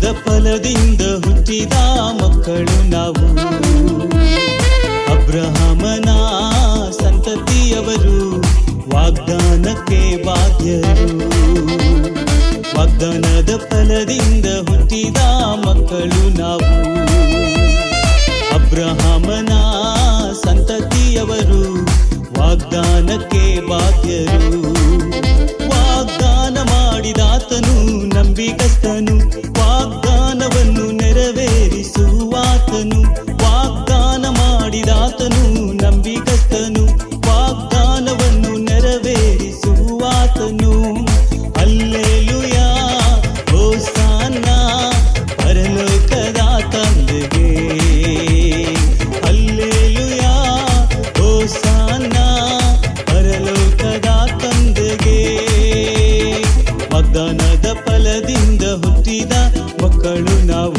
ವಾಗ್ದಾನದ ಫಲದಿಂದ ಹುಟ್ಟಿದ ಮಕ್ಕಳು ನಾವು ಅಬ್ರಹಾಮನ ಸಂತತಿಯವರು ವಾಗ್ದಾನಕ್ಕೆ ಬಾಧ್ಯರು ವಾಗ್ದಾನದ ಫಲದಿಂದ ಹುಟ್ಟಿದ ಮಕ್ಕಳು ನಾವು ಅಬ್ರಹಾಮನ ಸಂತತಿಯವರು ವಾಗ್ದಾನಕ್ಕೆ ಬಾಧ್ಯರು ವಾಗ್ದಾನ ಮಾಡಿದಾತನು ನಂಬಿಕಸ್ತನು ವಾಗ್ದಾನವನ್ನು ನೆರವೇರಿಸುವಾತನು ವಾಗ್ದಾನ ಮಾಡಿದಾತನು ನಂಬಿಕಸ್ತನು ವಾಗ್ದಾನವನ್ನು ನೆರವೇರಿಸುವಾತನು ಅಲ್ಲೇಲುಯ ಹೋಸಾನ ಪರಲೋಕದ ತಂದೆಗೆ ಅಲ್ಲೇಲುಯ ಹೋಸಾನ ಪರಲೋಕದ ತಂದೆಗೆ ವಾಗ್ದಾನದ ಫಲದಿಂದ ಹುಟ್ಟಿದ ಮಕ್ಕಳು ನಾವು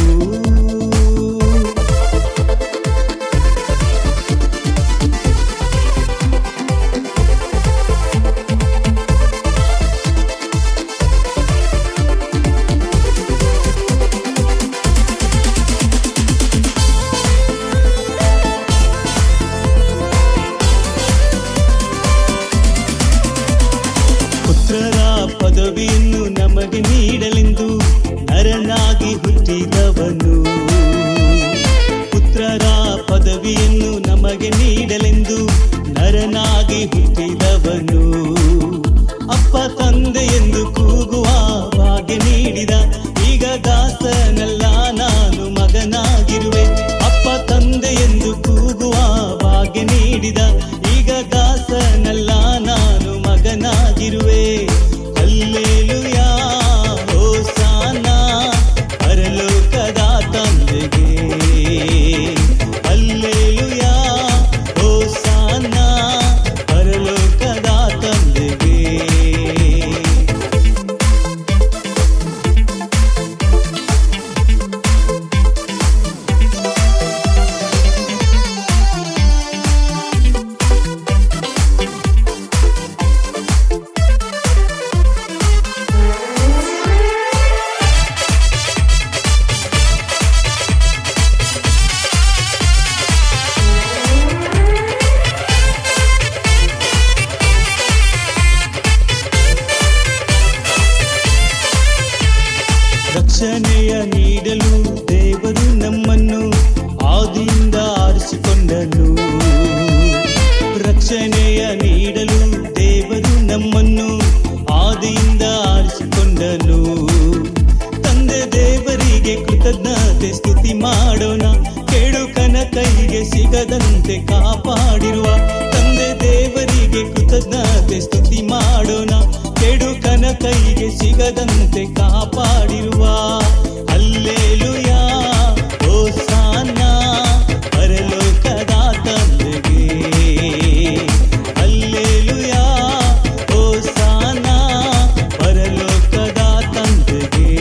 ಪುತ್ರರ ಪದವಿಯನ್ನು ನಮಗೆ ನೀಡಲೆಂದು ನರನಾಗಿ ಹುಟ್ಟಿದವನು ಪುತ್ರರ ಪದವಿಯನ್ನು ನಮಗೆ ನೀಡಲೆಂದು ನರನಾಗಿ ಹುಟ್ಟಿದವನು ಅಪ್ಪ ತಂದೆ ಎಂದು ಕೂಗುವ ಭಾಗ್ಯ ನೀಡಿದ ಈಗ ದಾಸನಲ್ಲ ನಾನು ಮಗನಾಗಿರುವೆ ಅಪ್ಪ ತಂದೆ ಎಂದು ಕೂಗುವ ಭಾಗ್ಯ ನೀಡಿದ ಈಗ ದಾಸನಲ್ಲ ನಾನು ಮಗನಾಗಿರುವೆ ಅಲ್ಲೇಲುಯಾ ಹೋಸಾನ ಪರಲೋಕದ ತಂದೆಗೆ ಅಲ್ಲೇಲುಯಾ ಹೋಸಾನ ಪರಲೋಕದ ತಂದೆಗೆ ರಕ್ಷಣೆಯ ನೀಡಲು ದೇವರು ನಮ್ಮನ್ನು ಆದಿಯಿಂದ ಆರಿಸಿಕೊಂಡನು ರಕ್ಷಣೆಯ ನೀಡಲು ದೇವರು ನಮ್ಮನ್ನು ಆದಿಯಿಂದ ಆರಿಸಿಕೊಂಡನು ತಂದೆ ದೇವರಿಗೆ ಕೃತಜ್ಞತೆ ಸ್ತುತಿ ಮಾಡೋಣ ಕೆಡುಕನ ಕೈಗೆ ಸಿಗದಂತೆ ಕಾಪಾಡಿರುವ ತಂದೆ ದೇವರಿಗೆ ಕೃತಜ್ಞತೆ ಸ್ತುತಿ ಮಾಡೋಣ ಕೆಡುಕನ ಕೈಗೆ ಸಿಗದಂತೆ ಕಾಪಾಡಿರುವ ಅಲ್ಲೇಲುಯಾ ಹೋಸಾನ ಪರಲೋಕದ ತಂದೆಗೆ ಅಲ್ಲೇಲುಯಾ ಹೋಸಾನ ಪರಲೋಕದ ತಂದೆಗೆ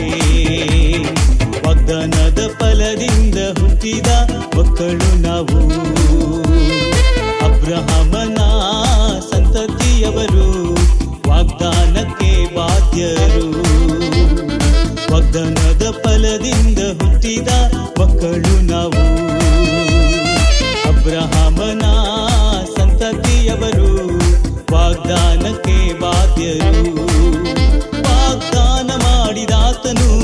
ವಾಗ್ದಾನದ ಫಲದಿಂದ ಹುಟ್ಟಿದ ಮಕ್ಕಳು ನಾವು ಅಬ್ರಹಾಮನ ಸಂತತಿಯವರು ವಾಗ್ದಾನಕ್ಕೆ ಬಾಧ್ಯರು ವಾಗ್ದಾನದ ಫಲದಿಂದ ಹುಟ್ಟಿದ ಮಕ್ಕಳು ನಾವು ಅಬ್ರಹಾಮನ ಸಂತತಿಯವರು ವಾಗ್ದಾನಕ್ಕೆ ಬಾಧ್ಯರು ವಾಗ್ದಾನ ಮಾಡಿದಾತನು